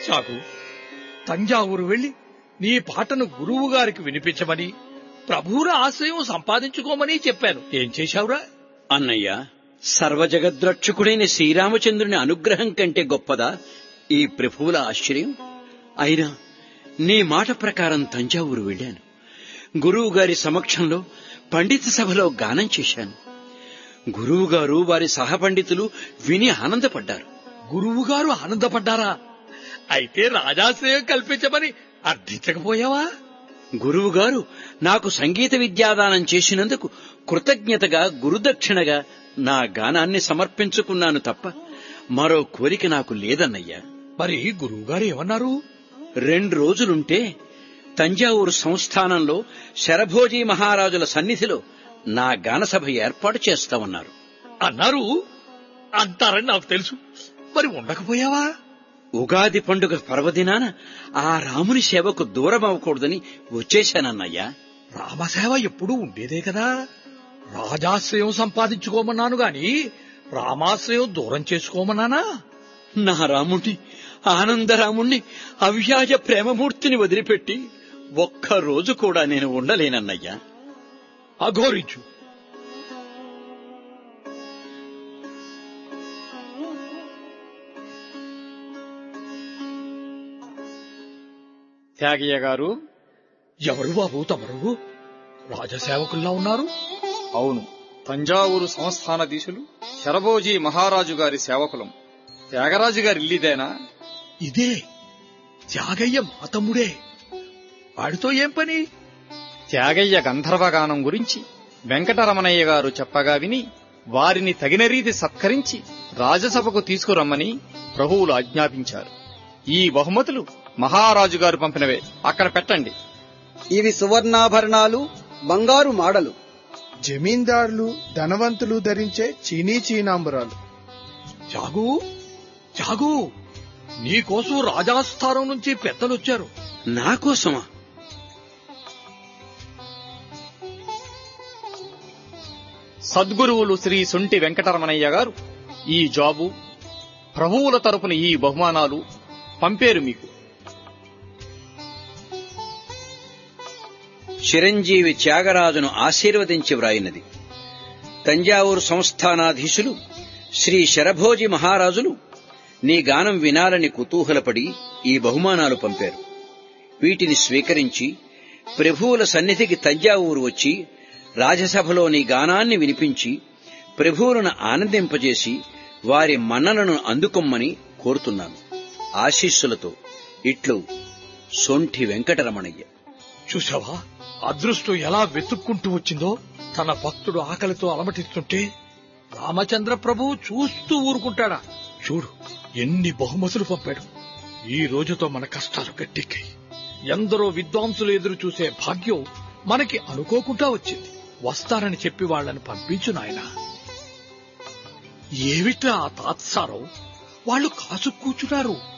చాకు తంజావూరు వెళ్లి నీ పాటను గురువు గారికి వినిపించమని ప్రభువుల ఆశ్రయం సంపాదించుకోమని చెప్పాను ఏం చేశావురా అన్నయ్య సర్వజగద్రక్షకుడైన శ్రీరామచంద్రుని అనుగ్రహం కంటే గొప్పదా ఈ ప్రభువుల ఆశ్చర్యం అయినా నీ మాట ప్రకారం తంజావూరు వెళ్ళాను గురువు గారి సమక్షంలో పండిత సభలో గానం చేశాను గురువు గారు వారి సహపండితులు విని ఆనందపడ్డారు గురువు గారు ఆనందపడ్డారా అయితే రాజాశ్రయం కల్పించమని అర్థించకపోయావా గురువు గారు నాకు సంగీత విద్యాదానం చేసినందుకు కృతజ్ఞతగా గురుదక్షిణగా నా గానాన్ని సమర్పించుకున్నాను తప్ప మరో కోరిక నాకు లేదన్నయ్యా మరి గురువు గారు ఏమన్నారు రెండు రోజులుంటే తంజావూరు సంస్థానంలో శరభోజీ మహారాజుల సన్నిధిలో నా గానసభ ఏర్పాటు చేస్తామన్నారు అన్నారు అంటారని నాకు తెలుసు మరి ఉండకపోయావా ఉగాది పండుగ పర్వదినాన ఆ రాముని సేవకు దూరం అవ్వకూడదని వచ్చేశానన్నయ్యా రామసేవ ఎప్పుడూ ఉండేదే కదా రాజాశ్రయం సంపాదించుకోమన్నాను గాని రామాశ్రయం దూరం చేసుకోమన్నానా నా రాముణ్ణి ఆనందరాముణ్ణి అవ్యాజ ప్రేమమూర్తిని వదిలిపెట్టి ఒక్క రోజు కూడా నేను ఉండలేనన్నయ్యా అఘోరించు త్యాగయ్య గారు ఎవరు బాబు తమరు రాజసేవకుల్లా ఉన్నారు అవును తంజావూరు సంస్థానధీశులు శరభోజీ మహారాజు గారి సేవకులం త్యాగరాజు గారి ఇల్లిదేనా ఇదే త్యాగయ్య మా తమ్ముడే వాడితో ఏం పని త్యాగయ్య గంధర్వగానం గురించి వెంకటరమణయ్య గారు చెప్పగా విని వారిని తగిన రీతి సత్కరించి రాజసభకు తీసుకురమ్మని ప్రభువులు ఆజ్ఞాపించారు ఈ బహుమతులు మహారాజు గారు పంపినవే అక్కడ పెట్టండి ఇవి సువర్ణాభరణాలు బంగారు మాడలు జమీందారులు ధనవంతులు ధరించే చీనీ చీనాంబరాలు జాగు జాగు నీకోసం రాజాస్థానం నుంచి పెద్దలొచ్చారు నా కోసమా సద్గురువులు శ్రీ సొంటి వెంకటరమణయ్య గారు ఈ జాబు ప్రభువుల తరపున ఈ బహుమానాలు పంపేరు మీకు చిరంజీవి త్యాగరాజును ఆశీర్వదించి వ్రాయినది తంజావూరు సంస్థానాధీశులు శ్రీ శరభోజి మహారాజులు నీ గానం వినాలని కుతూహలపడి ఈ బహుమానాలు పంపారు వీటిని స్వీకరించి ప్రభువుల సన్నిధికి తంజావూరు వచ్చి రాజసభలో నీ గానాన్ని వినిపించి ప్రభువులను ఆనందింపజేసి వారి మన్నలను అందుకొమ్మని కోరుతున్నాను ఆశీస్సులతో ఇట్లు సొంఠి వెంకటరమణయ్య చూసావా అదృష్టం ఎలా వెతుక్కుంటూ వచ్చిందో తన భక్తుడు ఆకలితో అలమటిస్తుంటే రామచంద్ర ప్రభువు చూస్తూ ఊరుకుంటాడా చూడు ఎన్ని బహుమతులు పంపాడు ఈ రోజుతో మన కష్టాలు గట్టెక్కాయి ఎందరో విద్వాంసులు ఎదురు చూసే భాగ్యం మనకి అనుకోకుండా వచ్చింది వస్తారని చెప్పి వాళ్ళని పంపించు నాయనా ఏమిట్రా ఆ తాత్సారం వాళ్ళు కాసు కూర్చున్నారు